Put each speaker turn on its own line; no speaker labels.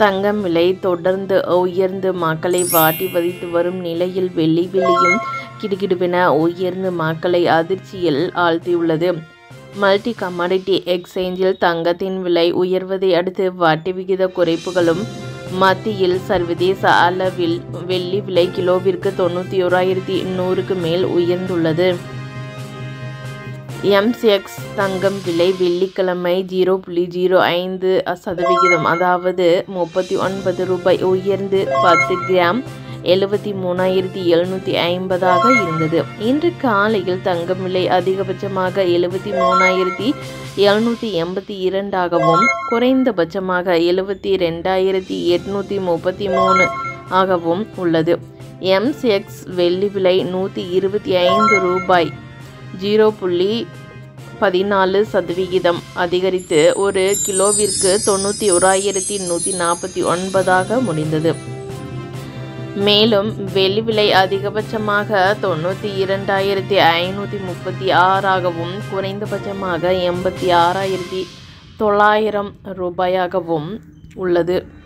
தங்கம் விலை தொடர்ந்து உயர்ந்து மக்களை வாட்டி வதைத்து வரும் நிலையில் வெள்ளி விலையும் கிடுகிடுவென உயர்ந்து மக்களை அதிர்ச்சியில் ஆழ்த்தியுள்ளது மல்டி கமாடிட்டி எக்ஸ்சேஞ்சில் தங்கத்தின் விலை உயர்வதை அடுத்து வட்டி விகித குறைப்புகளும் மத்தியில் சர்வதேச அளவில் வெள்ளி விலை கிலோவிற்கு தொண்ணூற்றி ஓராயிரத்தி நூறுக்கு மேல் உயர்ந்துள்ளது எம்சிஎக்ஸ் தங்கம் விலை வெள்ளிக்கிழமை ஜீரோ புள்ளி ஜீரோ ஐந்து சதவிகிதம் அதாவது முப்பத்தி ஒன்பது ரூபாய் உயர்ந்து பத்து கிராம் எழுபத்தி மூணாயிரத்தி எழுநூற்றி ஐம்பதாக இருந்தது இன்று காலையில் தங்கம் விலை அதிகபட்சமாக எழுபத்தி மூணாயிரத்தி எழுநூற்றி எண்பத்தி இரண்டாகவும் குறைந்தபட்சமாக எழுபத்தி ரெண்டாயிரத்தி எட்நூற்றி முப்பத்தி மூணு ஆகவும் உள்ளது எம்சிஎக்ஸ் வெள்ளி விலை நூற்றி இருபத்தி ஐந்து ரூபாய் ஜீரோ புள்ளி பதினாலு சதவிகிதம் அதிகரித்து ஒரு கிலோவிற்கு தொண்ணூற்றி ஓராயிரத்தி நூற்றி நாற்பத்தி ஒன்பதாக முடிந்தது மேலும் வெள்ளி விலை அதிகபட்சமாக தொண்ணூற்றி இரண்டாயிரத்தி ஐநூற்றி முப்பத்தி ஆறாகவும் குறைந்தபட்சமாக எண்பத்தி ஆறாயிரத்தி தொள்ளாயிரம் ரூபாயாகவும் உள்ளது